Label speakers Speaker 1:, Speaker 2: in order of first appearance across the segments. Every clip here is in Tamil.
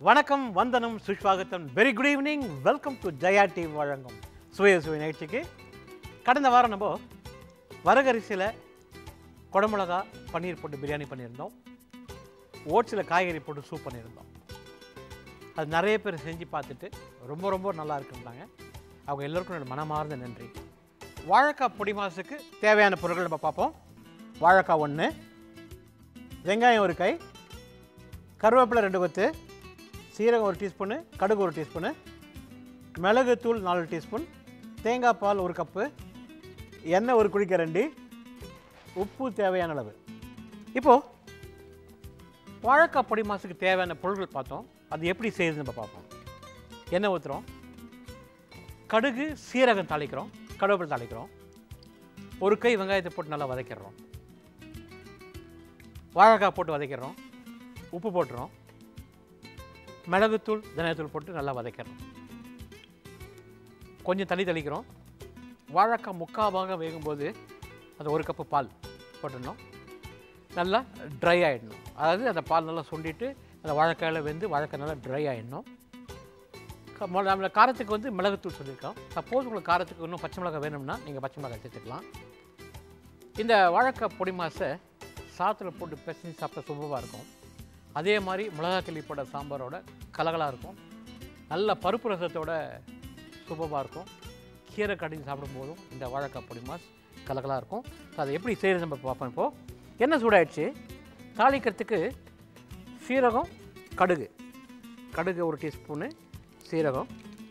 Speaker 1: வணக்கம் வந்தனம் சுஷ்வாகத்தன் very good evening welcome to Jaya TV வழங்கும் சுய சுய நிகழ்ச்சிக்கு கடந்த வாரம் நம்ம வரகரிசியில் குடமிளகா பன்னீர் போட்டு பிரியாணி பண்ணியிருந்தோம் ஓட்ஸில் காய்கறி போட்டு சூப் பண்ணியிருந்தோம் அது நிறைய பேர் செஞ்சு பார்த்துட்டு ரொம்ப ரொம்ப நல்லா இருக்குன்றாங்க அவங்க எல்லோருக்கும் என்னோட மனமார்ந்த நன்றி வாழைக்காய் பொடி மாசுக்கு தேவையான பொருட்கள் நம்ம பார்ப்போம் வாழைக்காய் ஒன்று வெங்காயம் ஒரு கை கருவேப்பிலை ரெண்டு கொத்து சீரகம் ஒரு டீஸ்பூனு கடுகு ஒரு டீஸ்பூனு மிளகுத்தூள் நாலு டீஸ்பூன் தேங்காய் பால் ஒரு கப்பு எண்ணெய் ஒரு குழிக்கரண்டி உப்பு தேவையான அளவு இப்போது வாழைக்காய் பொடி மாசுக்கு தேவையான பொருட்கள் பார்த்தோம் அது எப்படி செய்யுதுன்னு நம்ம பார்ப்போம் எண்ணெய் ஊற்றுறோம் கடுகு சீரகம் தாளிக்கிறோம் கருவேப்பிலை தாளிக்கிறோம் ஒரு கை வெங்காயத்தை போட்டு நல்லா வதக்கிடுறோம் வாழைக்காய் போட்டு வதக்கிடுறோம் உப்பு போட்டுறோம் மிளகுத்தூள் தனியாத்தூள் போட்டு நல்லா வதக்கிடுறோம் கொஞ்சம் தண்ணி தெளிக்கிறோம் வாழைக்காய் முக்கால் பாகம் வேகும்போது அந்த ஒரு கப்பு பால் போட்டுடணும் நல்லா ட்ரை ஆகிடணும் அதாவது அந்த பால் நல்லா சுண்டிட்டு அந்த வாழைக்காயில் வெந்து வாழைக்காய் நல்லா ட்ரை ஆகிடணும் நம்மள காரத்துக்கு வந்து மிளகுத்தூள் சொல்லியிருக்கோம் சப்போஸ் உங்களுக்கு காரத்துக்கு இன்னும் பச்சை மிளகாய் வேணும்னா நீங்கள் பச்சை மிளகாய் சேர்த்துக்கலாம் இந்த வாழைக்காய் பொடி மாசை சாத்தில் போட்டு பிசைஞ்சு சாப்பிட்டா சூப்பராக இருக்கும் அதே மாதிரி மிளகா கிள்ளி போட்ட சாம்பாரோட கலகலாக இருக்கும் நல்ல பருப்பு ரசத்தோட சூப்பராக இருக்கும் கீரை கடைஞ்சி சாப்பிடும்போதும் இந்த வாழைக்காய் பொடி மாஸ் கலகலாக இருக்கும் ஸோ அதை எப்படி செய்கிறது நம்ம பார்ப்போம் இப்போது எண்ணெய் சூடாயிடுச்சு தாளிக்கிறதுக்கு சீரகம் கடுகு கடுகு ஒரு டீஸ்பூனு சீரகம்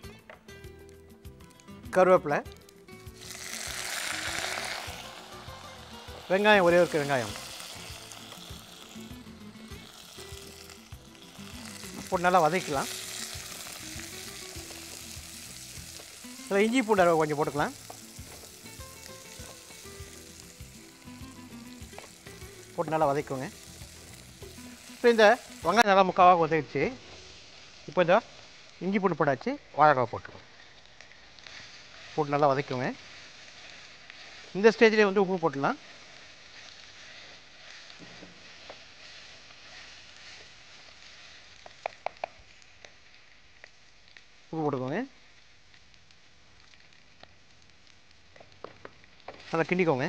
Speaker 1: கருவேப்பிலை வெங்காயம் ஒரே ஒரு வெங்காயம் போட்டு நல்லா வதக்கலாம் இதில் இஞ்சி பூண்டு அளவு கொஞ்சம் போட்டுக்கலாம் போட்டு நல்லா வதக்குங்க இப்போ இந்த வெங்காயம் நல்லா முக்காவாக வதக்கிடுச்சு இப்போ இந்த இஞ்சி பூண்டு போட்டாச்சு வாழைக்காய் போட்டுருவோம் போட்டு நல்லா வதக்குங்க இந்த ஸ்டேஜ்லேயே வந்து உப்பு போட்டுடலாம் உப்பு போட்டுக்கோங்க நல்லா கிண்டிக்கோங்க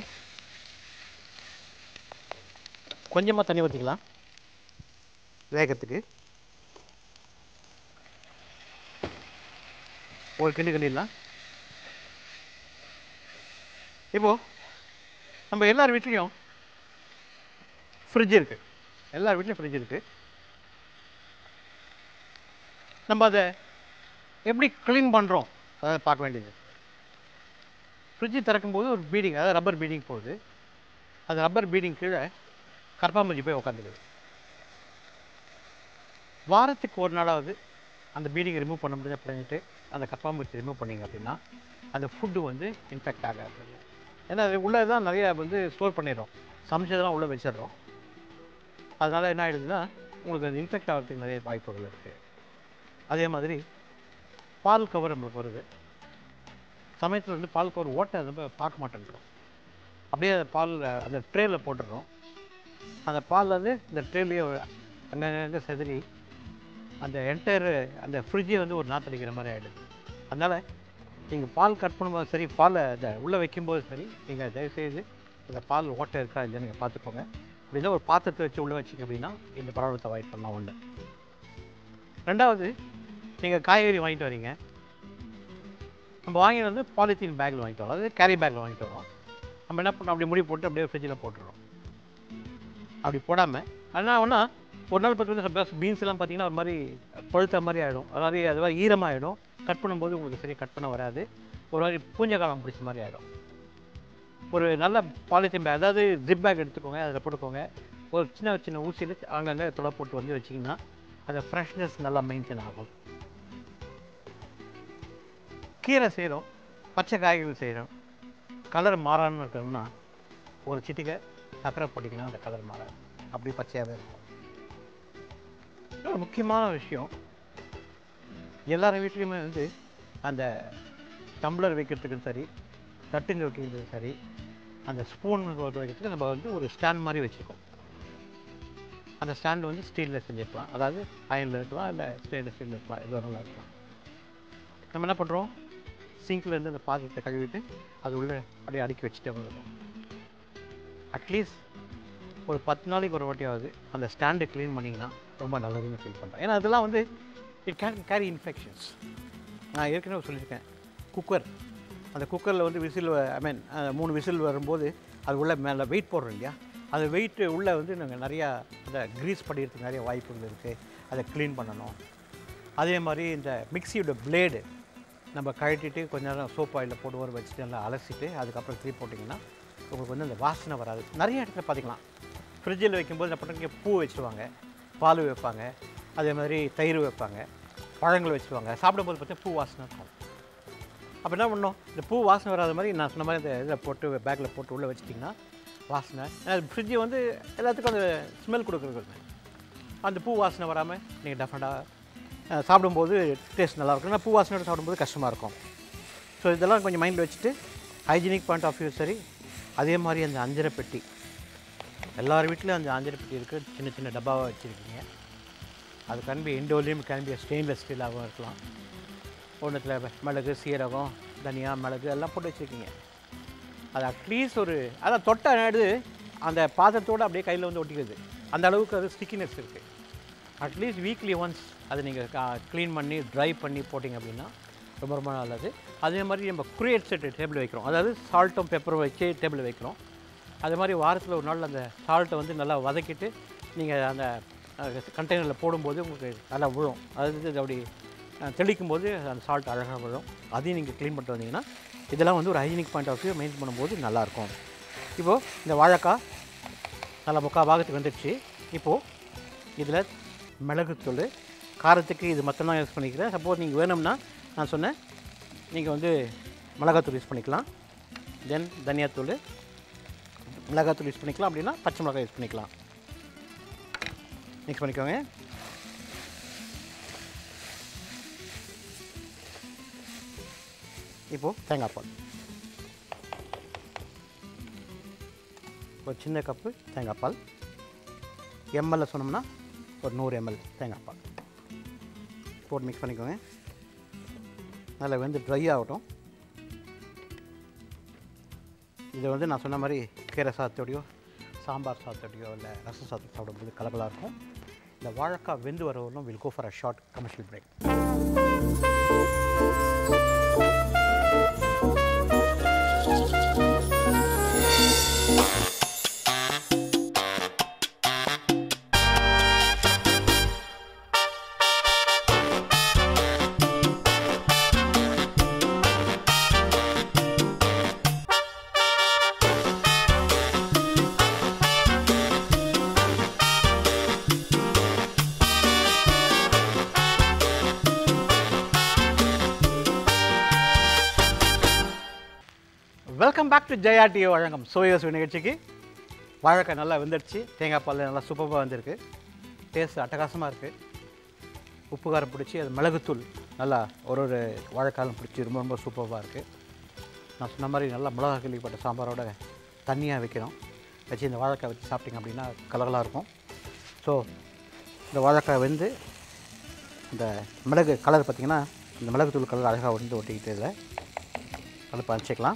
Speaker 1: கொஞ்சமாக தண்ணி ஊற்றிக்கலாம் வேகத்துக்கு ஒரு கிண்டு கிண்டிடலாம் இப்போது நம்ம எல்லார் வீட்லேயும் ஃப்ரிட்ஜ் இருக்குது எல்லார் வீட்லேயும் ஃப்ரிட்ஜ் இருக்குது நம்ம அதை எப்படி க்ளீன் பண்ணுறோம் அதை பார்க்க வேண்டியது ஃப்ரிட்ஜு திறக்கும்போது ஒரு பீடிங் அதாவது ரப்பர் பீடிங் போகுது அந்த ரப்பர் பீடிங் கீழே கரப்பாம்பூச்சி போய் உட்காந்துக்குது வாரத்துக்கு ஒரு நாளாவது அந்த பீடிங்கை ரிமூவ் பண்ண முடிஞ்ச பண்ணிட்டு அந்த கரப்பாம்பூச்சி ரிமூவ் பண்ணிங்க அப்படின்னா அந்த ஃபுட்டு வந்து இன்ஃபெக்ட் ஆகாது ஏன்னா அது உள்ளே தான் நிறைய வந்து ஸ்டோர் பண்ணிடுறோம் சமைச்சதெல்லாம் உள்ளே வச்சிடுறோம் அதனால் என்ன ஆகிடுதுன்னா உங்களுக்கு அது இன்ஃபெக்ட் ஆகிறதுக்கு நிறைய வாய்ப்புகள் இருக்குது அதே மாதிரி பால் கவர் நம்மளுக்கு வருது சமயத்தில் வந்து பால் கவர் ஓட்டை நம்ம பார்க்க மாட்டேங்கிறோம் அப்படியே அந்த பால் அந்த ட்ரேயில் போட்டுடுறோம் அந்த பால் வந்து இந்த ட்ரேலேயே அங்கங்கே செதறி அந்த என்டையர் அந்த ஃப்ரிட்ஜே வந்து ஒரு நாத்தடிக்கிற மாதிரி ஆகிடுது அதனால் நீங்கள் பால் கட் பண்ணும்போது சரி பாலை இந்த உள்ளே வைக்கும்போது சரி நீங்கள் தயவுசெய்து அந்த பால் ஓட்டை இருக்கா இல்லைன்னு நீங்கள் பார்த்துக்கோங்க அப்படின்னா ஒரு பாத்திரத்தை வச்சு உள்ளே வச்சிங்க அப்படின்னா இந்த ப்ராப்ளத்தை அவாய்ட் பண்ணலாம் ஒன்று ரெண்டாவது நீங்கள் காய்கறி வாங்கிட்டு வரீங்க நம்ம வாங்கி வந்து பாலித்தீன் பேக்கில் வாங்கிட்டு வரோம் அதாவது கேரி பேக்கில் வாங்கிட்டு வரோம் நம்ம என்ன பண்ணோம் அப்படி முடி போட்டு அப்படியே ஃப்ரிட்ஜில் போட்டுடுறோம் அப்படி போடாமல் ஆனால் ஒன்றா ஒரு நாள் பத்து வந்து பீன்ஸ் எல்லாம் பார்த்தீங்கன்னா ஒரு மாதிரி பழுத்த மாதிரி ஆகிடும் அதாவது அது மாதிரி ஈரமாகிடும் கட் பண்ணும்போது உங்களுக்கு சரியாக கட் பண்ண வராது ஒரு மாதிரி பூஞ்சை காலம் பிடிச்ச மாதிரி ஆகிடும் ஒரு நல்ல பாலித்தீன் பேக் அதாவது ஜிப் பேக் எடுத்துக்கோங்க அதில் போட்டுக்கோங்க ஒரு சின்ன சின்ன ஊசியில் அங்கங்கே தொலை போட்டு வந்து வச்சிங்கன்னா அந்த ஃப்ரெஷ்னஸ் நல்லா மெயின்டைன் ஆகும் கீரை செய்கிறோம் பச்சை காய்கறிகள் செய்கிறோம் கலர் மாறாமல் இருக்கணும்னா ஒரு சிட்டிகை சக்கரை போட்டிங்கன்னா அந்த கலர் மாறாது அப்படி பச்சையாகவே இருக்கும் இன்னொரு முக்கியமான விஷயம் எல்லார் வீட்லேயுமே வந்து அந்த டம்ளர் வைக்கிறதுக்கும் சரி தட்டுங்க வைக்கிறதுக்கும் சரி அந்த ஸ்பூன் வைக்கிறதுக்கு நம்ம வந்து ஒரு ஸ்டாண்ட் மாதிரி வச்சுருக்கோம் அந்த ஸ்டாண்டு வந்து ஸ்டீலில் செஞ்சிருக்கலாம் அதாவது அயனில் இருக்கலாம் இல்லை ஸ்டெயின்லெஸ் ஸ்டீலில் இருக்கலாம் எது வேணாலும் இருக்கலாம் நம்ம என்ன பண்ணுறோம் சிங்க்ல இருந்து அந்த பாத்திரத்தை கழுவிட்டு அது உள்ளே அப்படியே அடுக்கி வச்சுட்டே வந்துடும் அட்லீஸ்ட் ஒரு பத்து நாளைக்கு ஒரு வாட்டியாவது அந்த ஸ்டாண்டை க்ளீன் பண்ணிங்கன்னா ரொம்ப நல்லதுன்னு ஃபீல் பண்ணுறேன் ஏன்னா அதெல்லாம் வந்து இட் கேன் கேரி இன்ஃபெக்ஷன்ஸ் நான் ஏற்கனவே சொல்லியிருக்கேன் குக்கர் அந்த குக்கரில் வந்து விசில் ஐ மீன் மூணு விசில் வரும்போது அது உள்ள மேலே வெயிட் போடுறோம் இல்லையா அது வெயிட் உள்ளே வந்து நாங்கள் நிறையா அதை க்ரீஸ் பண்ணிக்கிறதுக்கு நிறைய வாய்ப்புகள் இருக்குது அதை க்ளீன் பண்ணணும் அதே மாதிரி இந்த மிக்சியோட பிளேடு நம்ம கழட்டிட்டு கொஞ்ச நேரம் சோப் ஆயிலில் போட்டு வர வச்சுட்டு நல்லா அலசிட்டு அதுக்கப்புறம் திருப்பி போட்டிங்கன்னா உங்களுக்கு வந்து அந்த வாசனை வராது நிறைய இடத்துல பார்த்துக்கலாம் ஃப்ரிட்ஜில் வைக்கும்போது என்ன பண்ணுறீங்க பூ வச்சுருவாங்க பால் வைப்பாங்க அதே மாதிரி தயிர் வைப்பாங்க பழங்கள் வச்சுருவாங்க சாப்பிடும்போது பார்த்தா பூ வாசனை இருக்கும் அப்போ என்ன பண்ணணும் இந்த பூ வாசனை வராத மாதிரி நான் சொன்ன மாதிரி இந்த இதில் போட்டு பேக்கில் போட்டு உள்ளே வச்சிட்டிங்கன்னா வாசனை ஃப்ரிட்ஜு வந்து எல்லாத்துக்கும் அந்த ஸ்மெல் கொடுக்குறது அந்த பூ வாசனை வராமல் நீங்கள் டெஃபரெண்டாக சாப்பிடும்போது டேஸ்ட் நல்லாயிருக்கும் ஆனால் பூ வாசனையோட சாப்பிடும்போது கஷ்டமாக இருக்கும் ஸோ இதெல்லாம் கொஞ்சம் மைண்டில் வச்சுட்டு ஹைஜீனிக் பாயிண்ட் ஆஃப் வியூ சரி அதே மாதிரி அந்த அஞ்சரை பெட்டி எல்லார் வீட்லேயும் அந்த அஞ்சரை பெட்டி இருக்குது சின்ன சின்ன டப்பாவாக வச்சுருக்கீங்க அது கேன் பி இண்டோலியம் கேன் பி ஸ்டெயின்லெஸ் ஸ்டீலாகவும் இருக்கலாம் ஒன்றுத்தில் மிளகு சீரகம் தனியா மிளகு எல்லாம் போட்டு வச்சுருக்கீங்க அது அட்லீஸ்ட் ஒரு அதான் தொட்ட ஆயிடுது அந்த பாத்திரத்தோடு அப்படியே கையில் வந்து ஒட்டிக்குது அந்த அளவுக்கு அது ஸ்டிக்கினஸ் இருக்குது அட்லீஸ்ட் வீக்லி ஒன்ஸ் அதை நீங்கள் க்ளீன் பண்ணி ட்ரை பண்ணி போட்டிங்க அப்படின்னா ரொம்ப ரொம்ப நல்லது அதே மாதிரி நம்ம குரியேட் செட்டு டேபிள் வைக்கிறோம் அதாவது சால்ட்டும் பெப்பரும் வச்சு டேபிள் வைக்கிறோம் அதே மாதிரி வாரத்தில் ஒரு நாள் அந்த சால்ட்டை வந்து நல்லா வதக்கிட்டு நீங்கள் அந்த கண்டெய்னரில் போடும்போது உங்களுக்கு நல்லா விழும் அதாவது அப்படி அஹ், தெளிக்கும் போது அந்த சால்ட் அழகாக விழும் அதையும் நீங்கள் க்ளீன் பண்ணிட்டு வந்தீங்கன்னா இதெல்லாம் வந்து ஒரு hygienic point of view maintain பண்ணும்போது நல்லாயிருக்கும் இப்போது இந்த வாழைக்காய் நல்லா முக்கால் பாகத்துக்கு வந்துடுச்சு இப்போது இதில் மிளகுத்தூள் காரத்துக்கு இது மட்டும்தான் யூஸ் பண்ணிக்கிறேன் சப்போஸ் நீங்கள் வேணும்னா நான் சொன்னேன் நீங்கள் வந்து மிளகாத்தூள் யூஸ் பண்ணிக்கலாம் தென் தனியாத்தூள் மிளகாத்தூள் யூஸ் பண்ணிக்கலாம் அப்படின்னா பச்சை மிளகாய் யூஸ் பண்ணிக்கலாம் மிக்ஸ் பண்ணிக்கோங்க இப்போது தேங்காய் பால் ஒரு சின்ன கப்பு தேங்காய் பால் எம்எல்ல சொன்னோம்னா ஒரு நூறு எம்எல் தேங்காய் பால் போட்டு மிக்ஸ் பண்ணிக்கோங்க நல்லா வெந்து ட்ரை ஆகட்டும் இது வந்து நான் சொன்ன மாதிரி கீரை சாதத்தோடையோ சாம்பார் சாதத்தோடையோ இல்லை ரசம் சாதத்தை சாப்பிடும்போது கலகலாக இருக்கும் இந்த வாழைக்காய் வெந்து வரவங்களும் will go for a short commercial break welcome back to Jaya TV வழங்கம் சோயஸ் நிகழ்ச்சிக்கு வாழைக்காய் நல்லா வெந்துடுச்சு தேங்காய் பால் நல்லா சூப்பராக வந்திருக்கு டேஸ்ட் அட்டகாசமாக இருக்குது உப்பு காரம் பிடிச்சி அது மிளகுத்தூள் நல்லா ஒரு ஒரு வாழைக்காயும் பிடிச்சி ரொம்ப ரொம்ப சூப்பராக இருக்குது நான் சொன்ன மாதிரி நல்லா மிளகா கிள்ளிப்பட்ட சாம்பாரோட தண்ணியாக வைக்கணும் வச்சு இந்த வாழைக்காய் வச்சு சாப்பிட்டீங்க அப்படின்னா கலகலாக இருக்கும் ஸோ இந்த வாழைக்காய் வெந்து இந்த மிளகு கலர் பார்த்திங்கன்னா இந்த மிளகுத்தூள் கலர் அழகாக வந்து ஒட்டிக்கிட்டு இதில் அடுப்பு அனுப்பிச்சிக்கலாம்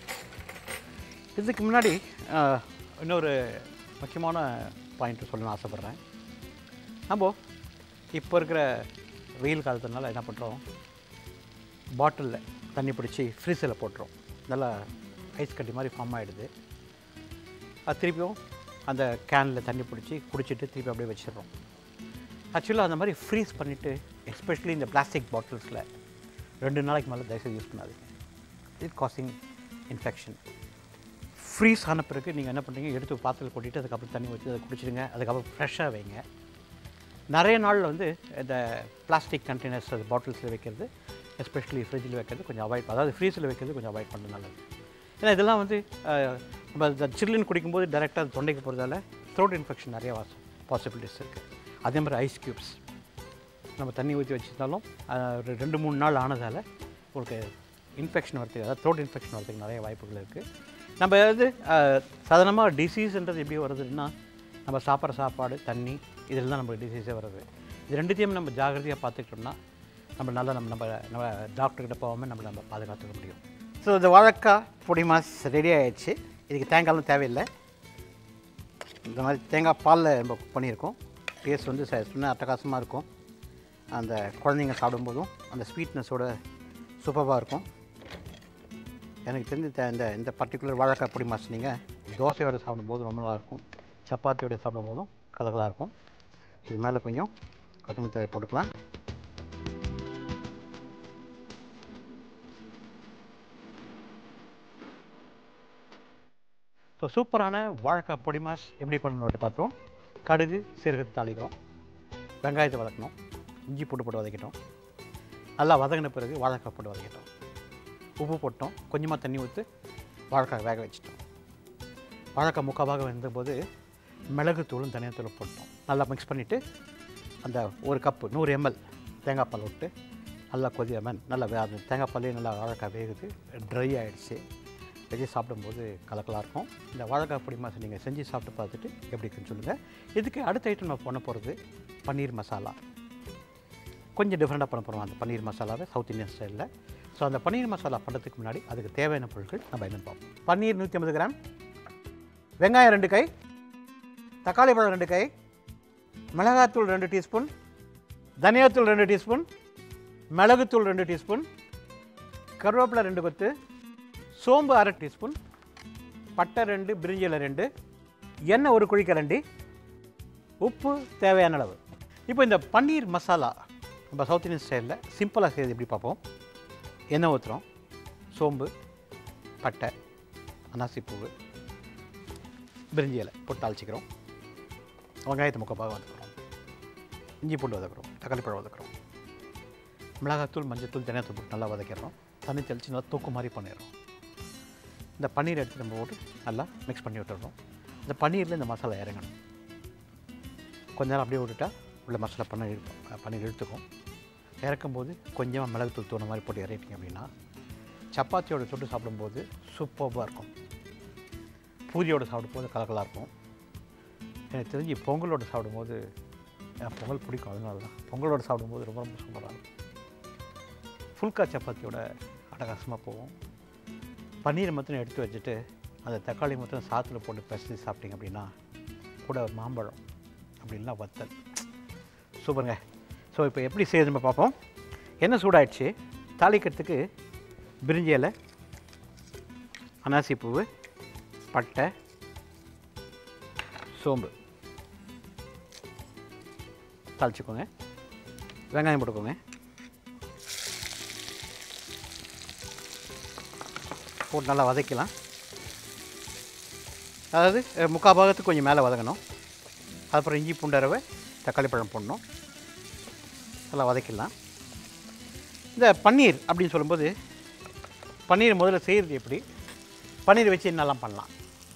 Speaker 1: இதுக்கு முன்னாடி ஆஹ், இன்னொரு முக்கியமான பாயிண்ட் சொல்லணும்னு ஆசைப்பட்றேன் நம்ம இப்போ இருக்கிற வெயில் காலத்துனால என்ன பண்ணுறோம் பாட்டிலில் தண்ணி பிடிச்சி ஃப்ரீஸில் போட்டுரும் நல்லா ஐஸ் கட்டி மாதிரி ஃபார்ம் ஆகிடுது அது திருப்பியும் அந்த கேனில் தண்ணி பிடிச்சி குடிச்சிட்டு திருப்பி அப்படியே வச்சிடுறோம் ஆக்சுவலாக அந்த மாதிரி ஃப்ரீஸ் பண்ணிவிட்டு எஸ்பெஷலி இந்த பிளாஸ்டிக் பாட்டில்ஸில் ரெண்டு நாளைக்கு மேலே தயவுசெய்து யூஸ் பண்ணாதீங்க இட் காசிங் இன்ஃபெக்ஷன் ஃப்ரீஸ் ஆன பிறகு நீங்கள் என்ன பண்ணுறீங்க எடுத்து பாத்திரத்தில் கொட்டிட்டு அதுக்கப்புறம் தண்ணி ஊற்றி அதை குடிச்சிடுங்க அதுக்கப்புறம் ஃப்ரெஷ்ஷாக வைங்க நிறைய நாளில் வந்து இந்த பிளாஸ்டிக் கண்டெய்னர்ஸ் அது பாட்டில்ஸில் வைக்கிறது எஸ்பெஷலி ஃப்ரிட்ஜில் வைக்கிறது கொஞ்சம் அவாய்ட் அதாவது ஃப்ரீஸில் வைக்கிறது கொஞ்சம் அவாய்ட் பண்ணுறது நல்லது ஏன்னா இதெல்லாம் வந்து அஹ், நம்ம இந்த சில்லுன்னு குடிக்கும்போது டேரெக்டாக தொண்டைக்கு போகிறதால த்ரோட் இன்ஃபெக்ஷன் நிறைய வாசம் பாசிபிலிட்டிஸ் இருக்குது அதே மாதிரி ஐஸ் க்யூப்ஸ் நம்ம தண்ணி ஊற்றி வச்சுருந்தாலும் அஹ், ஒரு ரெண்டு மூணு நாள் ஆனதால் உங்களுக்கு இன்ஃபெக்ஷன் வரதுக்கு அதாவது த்ரோட் இன்ஃபெக்ஷன் வரதுக்கு நிறைய வாய்ப்புகள் இருக்குது நம்ம வந்து சாதாரணமாக டிசீஸ்ன்றது எப்படி வருதுன்னா நம்ம சாப்பிட்ற சாப்பாடு தண்ணி இதில் தான் நமக்கு டிசீஸே வருது இது ரெண்டுத்தையும் நம்ம ஜாகிரதையாக பார்த்துக்கிட்டோம்னா நம்ம நல்லா நம்ம நம்ம நம்ம டாக்டர்கிட்ட போகாமல் நம்ம நம்ம பாதுகாத்துக்க முடியும் ஸோ இந்த வாழைக்காய் பொடி மாஸ் ரெடி ஆயிடுச்சு இதுக்கு தேங்காய்லாம் தேவையில்லை இந்த மாதிரி தேங்காய் பாலில் நம்ம குக் பண்ணியிருக்கோம் டேஸ்ட் வந்து ச- சொன்ன அட்டகாசமாக இருக்கும் அந்த குழந்தைங்க சாப்பிடும்போதும் அந்த ஸ்வீட்னஸோட சூப்பராக இருக்கும் எனக்கு தெரிஞ்சு த- இந்த இந்த பர்டிகுலர் வாழைக்காய் பொடி மாஸ் நீங்கள் தோசையோட சாப்பிடும்போது ரொம்ப நல்லாயிருக்கும் சப்பாத்தியோட சாப்பிடும்போதும் கலகலாக இருக்கும் இது மேலே கொஞ்சம் கொத்தமல்லி தழை போட்டுக்கலாம் ஸோ சூப்பரான வாழைக்காய் பொடி மாஸ் எப்படி பண்ணணும்னு பார்த்தோம் கடுகு சீரகத்தை தாளிக்கிறோம் வெங்காயத்தை வதக்கணும் இஞ்சி போட்டு போட்டு வதக்கிட்டோம் நல்லா வதங்கின பிறகு வாழைக்காய் போட்டு வதக்கிட்டோம் உப்பு போட்டோம் கொஞ்சமாக தண்ணி ஊற்றி வாழைக்காய் வேக வச்சிட்டோம் வாழைக்காய் முக்கால் வெந்தபோது மிளகுத்தூளும் தனியாத்தூளும் போட்டோம் நல்லா மிக்ஸ் பண்ணிவிட்டு அந்த ஒரு கப்பு நூறு எம்எல் தேங்காய் பால் விட்டு நல்லா கொதிய மேன் நல்லா வே அந்த தேங்காய் பாலே நல்லா வாழைக்காய் வேகுது ட்ரை ஆகிடுச்சு வச்சு சாப்பிடும்போது கலக்கலாக இருக்கும் இந்த வாழைக்காய் பொடி மாசம் நீங்கள் செஞ்சு சாப்பிட்டு பார்த்துட்டு எப்படி இருக்குன்னு சொல்லுங்கள் இதுக்கு அடுத்த ஐட்டம் நம்ம பண்ண போகிறது பன்னீர் மசாலா கொஞ்சம் டிஃப்ரெண்ட்டாக பண்ண போகிறோம் அந்த பன்னீர் மசாலாவை சவுத் இந்தியன் ஸ்டைலில் ஸோ அந்த பன்னீர் மசாலா பண்ணுறதுக்கு முன்னாடி அதுக்கு தேவையான பொருட்கள் நம்ம என்னென்னு பார்ப்போம் பன்னீர் நூற்றி ஐம்பது கிராம் வெங்காயம் ரெண்டு கை தக்காளி பழம் ரெண்டு கை மிளகாத்தூள் ரெண்டு டீஸ்பூன் தனியாத்தூள் ரெண்டு டீஸ்பூன் மிளகுத்தூள் ரெண்டு டீஸ்பூன் கருவேப்பிலை ரெண்டு கொத்து சோம்பு அரை டீஸ்பூன் பட்டை ரெண்டு பிரிஞ்சியில் ரெண்டு எண்ணெய் ஒரு குழிக்கரண்டி உப்பு தேவையான அளவு இப்போ இந்த பன்னீர் மசாலா நம்ம சவுத் இந்தியன் ஸ்டைலில் சிம்பிளாக செய்யுது எப்படி பார்ப்போம் எண்ணெய் ஊற்றுறோம் சோம்பு பட்டை அனாசிப்பூவு பிரிஞ்சி இலை போட்டு தாளிச்சிக்கிறோம் வெங்காயத்தை முக்கப்பாக வதக்குறோம் இஞ்சி பூண்டு வதக்குறோம் தக்காளி பழம் வதக்குறோம் மிளகாத்தூள் மஞ்சத்தூள் தனியாத்தூள் போட்டு நல்லா வதக்கிடுறோம் தண்ணி தெளித்து நல்லா தூக்கு மாதிரி பண்ணிடுறோம் இந்த பன்னீர் எடுத்து நம்ம போட்டு நல்லா மிக்ஸ் பண்ணி விட்டுடுறோம் இந்த பன்னீரில் இந்த மசாலா இறங்கணும் கொஞ்ச நேரம் அப்படியே விட்டுட்டா உள்ள மசாலா பண்ண இழுக்கும் பன்னீர் இழுத்துக்கும் இறக்கும்போது கொஞ்சமாக மிளகுத்தூள் தூண மாதிரி போட்டு இறக்கிட்டீங்க அப்படின்னா சப்பாத்தியோட சுட்டு சாப்பிடும்போது சூப்பராக இருக்கும் பூரியோட சாப்பிடும்போது கலக்கலாக இருக்கும் எனக்கு தெரிஞ்சு பொங்கலோட சாப்பிடும்போது எனக்கு பொங்கல் பிடிக்கும் அதனால தான் பொங்கலோட சாப்பிடும்போது ரொம்ப ரொம்ப சூப்பராக இருக்கும் ஃபுல்கா சப்பாத்தியோட அட்டகாசமாக போகும் பன்னீரை மாத்திரம் எடுத்து வச்சுட்டு அந்த தக்காளி மாத்திரம் சாத்தில் போட்டு பிசைஞ்சு சாப்பிட்டீங்க அப்படின்னா கூட ஒரு மாம்பழம் அப்படின்னா வத்தல் சூப்பருங்க ஸோ இப்போ எப்படி செய்யுது நம்ம பார்ப்போம் எண்ணெய் சூடாயிடுச்சு தாளிக்கிறதுக்கு பிரிஞ்சி இலை அனாசி பூவு பட்டை சோம்பு தாளிச்சுக்கோங்க வெங்காயம் போட்டுக்கோங்க போட்டு நல்லா வதக்கலாம் அதாவது அஹ், முக்கால் பாகத்துக்கு கொஞ்சம் மேலே வதங்கணும் அப்புறம் இஞ்சி பூண்டரவை தக்காளி பழம் போடணும் நல்லா வதக்கிடலாம் இந்த பன்னீர் அப்படின்னு சொல்லும்போது பன்னீர் முதல்ல செய்கிறது எப்படி பன்னீர் வச்சு என்னெல்லாம் பண்ணலாம்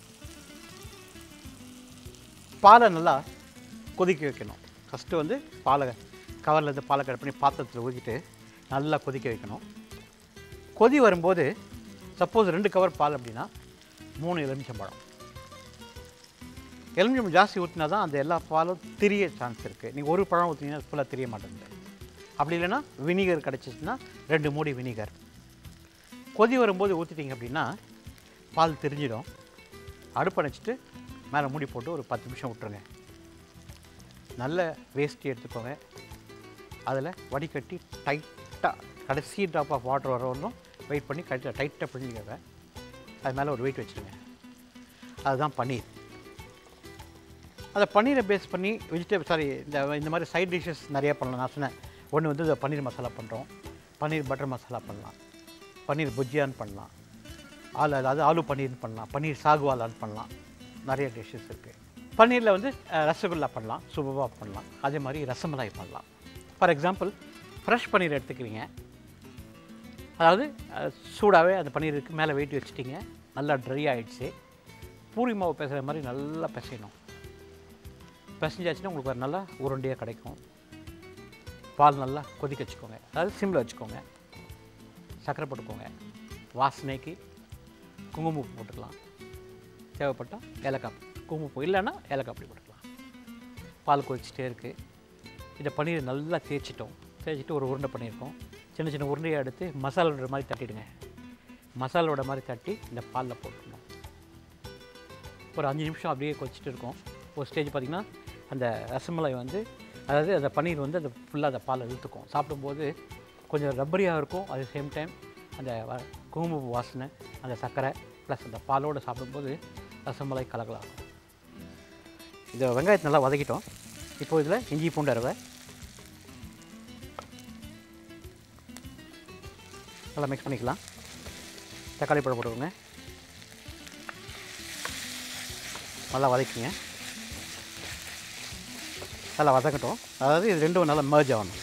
Speaker 1: பாலை நல்லா கொதிக்க வைக்கணும் ஃபஸ்ட்டு வந்து பாலை கவரில் இருந்து பாலை கட் பண்ணி பாத்திரத்தில் ஊற்றிட்டு நல்லா கொதிக்க வைக்கணும் கொதி வரும்போது சப்போஸ் ரெண்டு கவர் பால் அப்படின்னா மூணு எலுமிச்சம்பழம் எலுமிச்சம்பழம் ஜாஸ்தி ஊற்றினா தான் அந்த எல்லா பாலும் திரிய சான்ஸ் இருக்குது நீங்கள் ஒரு பழம் ஊற்றினீங்கன்னா ஃபுல்லாக தெரிய மாட்டேங்குது அப்படி இல்லைன்னா வினிகர் கிடச்சிச்சின்னா ரெண்டு மூடி வினிகர் கொதி வரும்போது ஊற்றிட்டீங்க அப்படின்னா பால் தெரிஞ்சிடும் அடுப்பு அணைச்சிட்டு மேலே மூடி போட்டு ஒரு பத்து நிமிஷம் விட்டுருங்க நல்ல வேஸ்டி எடுத்துக்கோங்க அதில் வடிகட்டி டைட்டாக கடைசி ட்ராப் ஆஃப் வாட்டர் வர வரணும் வெயிட் பண்ணி கரெக்டாக டைட்டாக பிழிஞ்சிக்கோங்க அது மேலே ஒரு வெயிட் வச்சுருங்க அதுதான் பன்னீர் அந்த பன்னீரை பேஸ் பண்ணி வெஜிடபிள் சாரி இந்த இந்த மாதிரி சைட் டிஷ்ஷஸ் நிறையா பண்ணலாம் நான் சொன்னேன் ஒன்று வந்து இந்த பன்னீர் மசாலா பண்ணுறோம் பன்னீர் பட்டர் மசாலா பண்ணலாம் பன்னீர் புஜ்ஜியான்னு பண்ணலாம் ஆலு அதாவது ஆலு பன்னீர்னு பண்ணலாம் பன்னீர் சாகுவாலான்னு பண்ணலாம் நிறைய டிஷ்ஷஸ் இருக்குது பன்னீரில் வந்து அஹ், ரசகுல்லா பண்ணலாம் சுபவா பண்ணலாம் அதே மாதிரி ரசமலாய் பண்ணலாம் ஃபார் எக்ஸாம்பிள் ஃப்ரெஷ் பன்னீர் எடுத்துக்கிறீங்க அதாவது அஹ், சூடாகவே அந்த பன்னீருக்கு மேலே வெயிட் வச்சுட்டிங்க நல்லா ட்ரை ஆயிடுச்சு பூரி மாவு பிசைகிற மாதிரி நல்லா பிசையணும் பிசைஞ்சாச்சுன்னா உங்களுக்கு ஒரு நல்லா உருண்டையாக கிடைக்கும் பால் நல்லா கொதிக்க வச்சுக்கோங்க அதாவது சிம்மில் வச்சுக்கோங்க சர்க்கரை போட்டுக்கோங்க வாசனைக்கு குங்குமப்பூ போட்டுக்கலாம் தேவைப்பட்டால் ஏலக்காய் குங்குமப்பூ இல்லைன்னா ஏலக்காய் அப்படி போட்டுக்கலாம் பால் கொதிச்சிட்டே இருக்குது இதை பன்னீர் நல்லா தேய்ச்சிட்டோம் தேய்ச்சிட்டு ஒரு உருண்டை பண்ணியிருக்கோம் சின்ன சின்ன உருண்டையை எடுத்து மசாலா வடை மாதிரி தட்டிடுங்க மசாலா வடை மாதிரி தட்டி இந்த பாலில் போட்டுடணும் ஒரு அஞ்சு நிமிஷம் அப்படியே கொதிச்சுட்டு இருக்கும் ஒரு ஸ்டேஜ் பார்த்திங்கன்னா அந்த ரசமலை வந்து அதாவது அந்த பன்னீர் வந்து அந்த ஃபுல்லாக அந்த பாலை இழுத்துக்கும் சாப்பிடும்போது கொஞ்சம் ரப்பரியாக இருக்கும் அட் சேம் டைம் அந்த வ- குங்குமப்பூ வாசனை அந்த சர்க்கரை ப்ளஸ் அந்த பாலோடு சாப்பிடும்போது ரசமலை கலகலாம் இதை வெங்காயத்தை நல்லா வதக்கிட்டோம் இப்போ இதில் இஞ்சி பூண்டு அரைவை நல்லா மிக்ஸ் பண்ணிக்கலாம் தக்காளி பழம் போட்டுக்கோங்க நல்லா வதக்கிங்க நல்லா வதக்கட்டும் அதாவது இது ரெண்டும் நல்லா merge ஆகணும்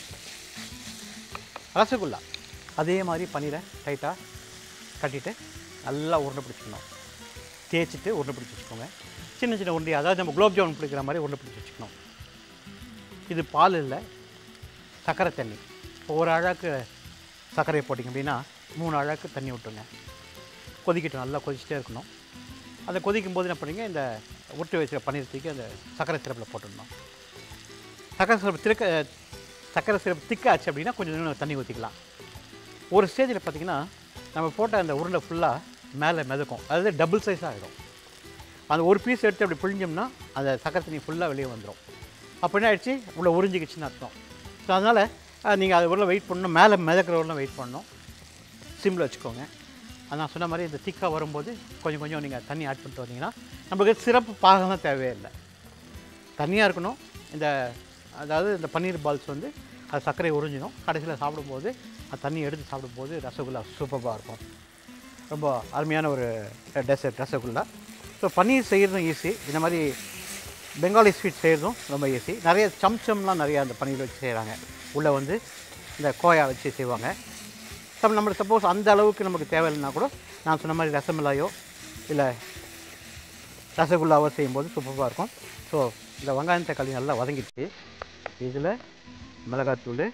Speaker 1: ரசகுல்லா அதே மாதிரி பன்னீரை டைட்டாக கட்டிட்டு நல்லா உருண்டை பிடிச்சிக்கணும் தேய்ச்சிட்டு உருண்டை பிடிச்சி வச்சுக்கோங்க சின்ன சின்ன உருண்டை அதாவது நம்ம குலோப் ஜாமுன் பிடிக்கிற மாதிரி உருண்டை பிடிச்சி வச்சுக்கணும் இது பால் இல்லை சர்க்கரை தண்ணி இப்போ ஒரு அழாக்கு சர்க்கரையை போட்டிங்க அப்படின்னா மூணு அழாக்கு தண்ணி விட்டுருங்க கொதிக்கட்டும் நல்லா கொதிச்சிட்டே இருக்கணும் அதை கொதிக்கும் போது என்ன பண்ணுறீங்க இந்த உருட்டு வச்சுக்க பன்னீர் தூக்கி அந்த சர்க்கரை சிரப்பில் போட்டுடணும் சர்க்கரை சிரப்பு திருக்க சர்க்கரை சிரப்பு திக்காச்சு அப்படின்னா கொஞ்சம் இன்னும் தண்ணி ஊற்றிக்கலாம் ஒரு ஸ்டேஜில் பார்த்தீங்கன்னா நம்ம போட்ட அந்த உருண்டை ஃபுல்லாக மேலே மிதக்கும் அதாவது டபுள் சைஸ் ஆகிடும் அந்த ஒரு பீஸ் எடுத்து அப்படி பிழிஞ்சோம்னா அந்த சக்கரை தண்ணி ஃபுல்லாக வெளியே வந்துடும் அப்போ என்ன ஆயிடுச்சு உள்ள உறிஞ்சிக்கிச்சுன்னு அர்த்தம் ஸோ அதனால் நீங்கள் அது உள்ள வெயிட் பண்ணணும் மேலே மிதக்கிற உள்ள வெயிட் பண்ணணும் சிம்மில் வச்சுக்கோங்க அது நான் சொன்ன மாதிரி இந்த திக்காக வரும்போது கொஞ்சம் கொஞ்சம் நீங்கள் தண்ணி ஆட் பண்ணிட்டு வந்தீங்கன்னா நம்மளுக்கு சிறப்பு பாகம்லாம் தேவையே இல்லை தண்ணியாக இருக்கணும் இந்த அதாவது இந்த பன்னீர் பால்ஸ் வந்து அது சர்க்கரை உறிஞ்சிடும் கடைசியில் சாப்பிடும்போது அந்த தண்ணி எடுத்து சாப்பிடும்போது ரசகுல்லா சூப்பராக இருக்கும் ரொம்ப அருமையான ஒரு டெசர்ட் ரசகுல்லா ஸோ பன்னீர் செய்கிறதும் ஈஸி இந்த மாதிரி பெங்காலி ஸ்வீட் செய்கிறதும் ரொம்ப ஈஸி நிறைய சம்சம்லாம் நிறைய அந்த பன்னீர் வச்சு செய்கிறாங்க உள்ளே வந்து இந்த கோயா வச்சு செய்வாங்க சம் நம்மளுக்கு சப்போஸ் அந்த அளவுக்கு நமக்கு தேவையில்லைனா கூட நான் சொன்ன மாதிரி ரசமலாயோ இல்லை ரசகுல்லாவோ செய்யும்போது சூப்பராக இருக்கும் ஸோ இந்த வெங்காயம் தக்காளி நல்லா வதங்கிடுச்சு இதில் மிளகாத்தூள்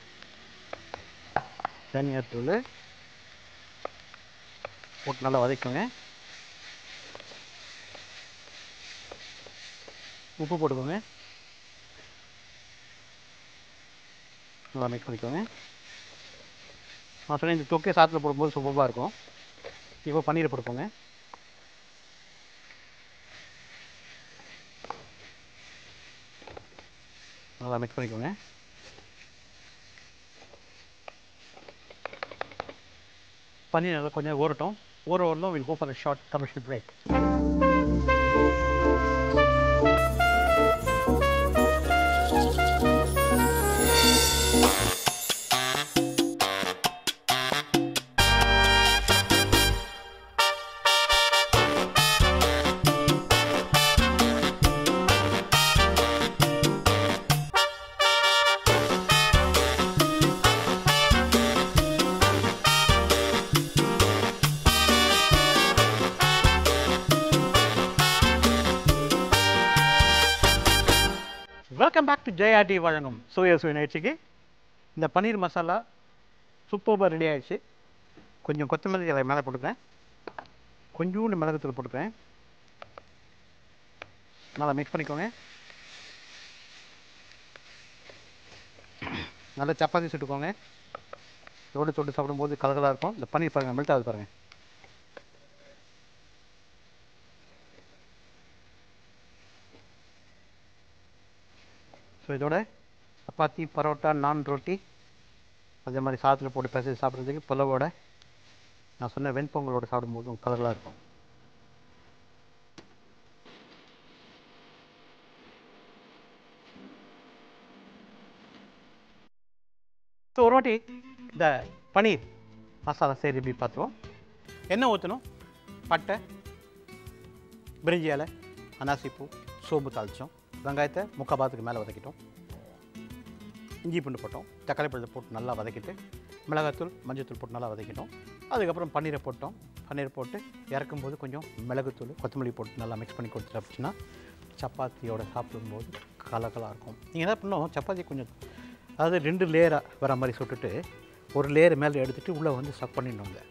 Speaker 1: தனியாத்தூள் போட்டு நல்லா வதக்குங்க உப்பு போட்டுக்கோங்க நல்லா மிக்ஸ் பண்ணிக்கோங்க நான் சொன்னேன் இந்த தொக்கே சாத்தில் போடும்போது சூப்பராக இருக்கும் இப்போ பன்னீரை போட்டுக்கோங்க நல்லா மிக்ஸ் பண்ணிக்கோங்க பன்னீர் நல்லா கொஞ்சம் ஊறட்டும் ஊற வரலும் will go for short commercial break welcome back to Jaya TV வழங்கும் சோயா சுவை நிகழ்ச்சிக்கு இந்த பன்னீர் மசாலா சூப்பராக ரெடி ஆயிடுச்சு கொஞ்சம் கொத்தமல்லி இலை மேலே போட்டுக்கிறேன் கொஞ்சோண்டு மிளகுத்தூள் போட்டுக்கிறேன் நல்லா மிக்ஸ் பண்ணிக்கோங்க நல்லா சப்பாத்தி சுட்டுக்கோங்க ரோடு தொட்டு சாப்பிடும்போது கலகலாக இருக்கும் இந்த பன்னீர் பாருங்கள் மெல்ட் ஆகுது பாருங்கள் ஸோ இதோட சப்பாத்தி பரோட்டா நான் ரொட்டி அதே மாதிரி சாதத்தில் போட்டு பிசைஞ்சு சாப்பிட்றதுக்கு புலவோட நான் சொன்ன வெண்பொங்கலோட சாப்பிடும்போது கலர்களாக இருக்கும் ஸோ ஒரு வாட்டி இந்த பன்னீர் மசாலா செய்கிறது எப்படி பார்த்துருவோம் எண்ணெய் ஊற்றணும் பட்டை பிரிஞ்சி இலை அனாசிப்பூ சோம்பு தாளித்தோம் வெங்காயத்தை முக்கால் பாத்துக்கு மேலே வதக்கிட்டோம் இஞ்சி பூண்டு போட்டோம் தக்காளி பழத்தை போட்டு நல்லா வதக்கிட்டு மிளகாத்தூள் மஞ்சத்தூள் போட்டு நல்லா வதக்கிட்டோம் அதுக்கப்புறம் பன்னீரை போட்டோம் பன்னீர் போட்டு இறக்கும்போது கொஞ்சம் மிளகுத்தூள் கொத்தமல்லி போட்டு நல்லா மிக்ஸ் பண்ணி கொடுத்துட்டு அப்படின்னா சப்பாத்தியோட சாப்பிடும்போது கலகலாக இருக்கும் நீங்கள் என்ன பண்ணணும் சப்பாத்தி கொஞ்சம் அதாவது ரெண்டு லேயராக வர மாதிரி சுட்டுட்டு ஒரு லேயர் மேலே எடுத்துகிட்டு உள்ளே வந்து ஸ்டக் பண்ணிடணும் அதை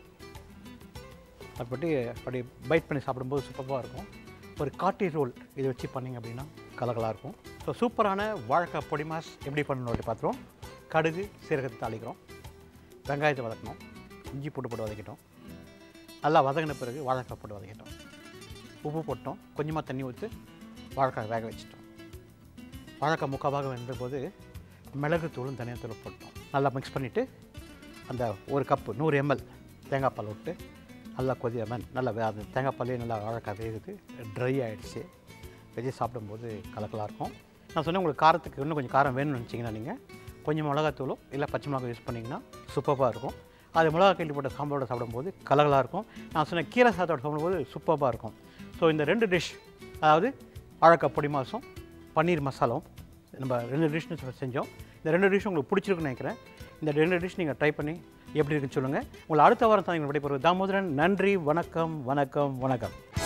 Speaker 1: அப்படி அப்படி பைட் பண்ணி சாப்பிடும்போது சூப்பராக இருக்கும் ஒரு காட்டி ரோல் இதை வச்சு பண்ணிங்க அப்படின்னா கலகலாக இருக்கும் ஸோ சூப்பரான வாழைக்காய் பொடி மாஸ் எப்படி பண்ணணும் அப்படி பார்த்துருவோம் கடுகு சீரகத்தை தாளிக்கிறோம் வெங்காயத்தை வதக்கணும் இஞ்சி போட்டு போட்டு வதக்கிட்டோம் நல்லா வதங்கின பிறகு வாழைக்காய் போட்டு வதக்கிட்டோம் உப்பு போட்டோம் கொஞ்சமாக தண்ணி ஊற்றி வாழைக்காய் வேக வச்சிட்டோம் வாழைக்காய் முக்கால் வெந்த போது மிளகு தூளும் தனியாக தூள் போட்டோம் நல்லா மிக்ஸ் பண்ணிவிட்டு அந்த ஒரு கப்பு நூறு எம்எல் தேங்காய் பால் விட்டு நல்லா கொதியாமல் நல்லா வே- அந்த தேங்காய் பாலே நல்லா வாழைக்காய் வேகுது ட்ரை ஆகிடுச்சு வச்சு சாப்பிடும்போது கலக்கலாக இருக்கும் நான் சொன்னேன் உங்களுக்கு காரத்துக்கு இன்னும் கொஞ்சம் காரம் வேணும்னு நினச்சிங்கன்னா நீங்கள் கொஞ்சம் மிளகாத்தூளோ இல்லை பச்சை மிளகாய் யூஸ் பண்ணிங்கன்னா சூப்பராக இருக்கும் அது மிளகா கிள்ளி போட்ட சாம்பாரோட சாப்பிடும்போது கலகலாக இருக்கும் நான் சொன்ன கீரை சாதத்தோட சாப்பிடும்போது சூப்பராக இருக்கும் ஸோ இந்த ரெண்டு டிஷ் அதாவது வாழைக்காய் பொடி மாசம் பன்னீர் மசாலாவும் நம்ம ரெண்டு டிஷ் செஞ்சோம் இந்த ரெண்டு டிஷ் உங்களுக்கு பிடிச்சிருக்குன்னு நினைக்கிறேன் இந்த ரெண்டு டிஷ் நீங்கள் ட்ரை பண்ணி எப்படி இருக்குன்னு சொல்லுங்கள் உங்களை அடுத்த வாரம் தான் விடைபெறுவது தாமோதரன் நன்றி வணக்கம் வணக்கம் வணக்கம்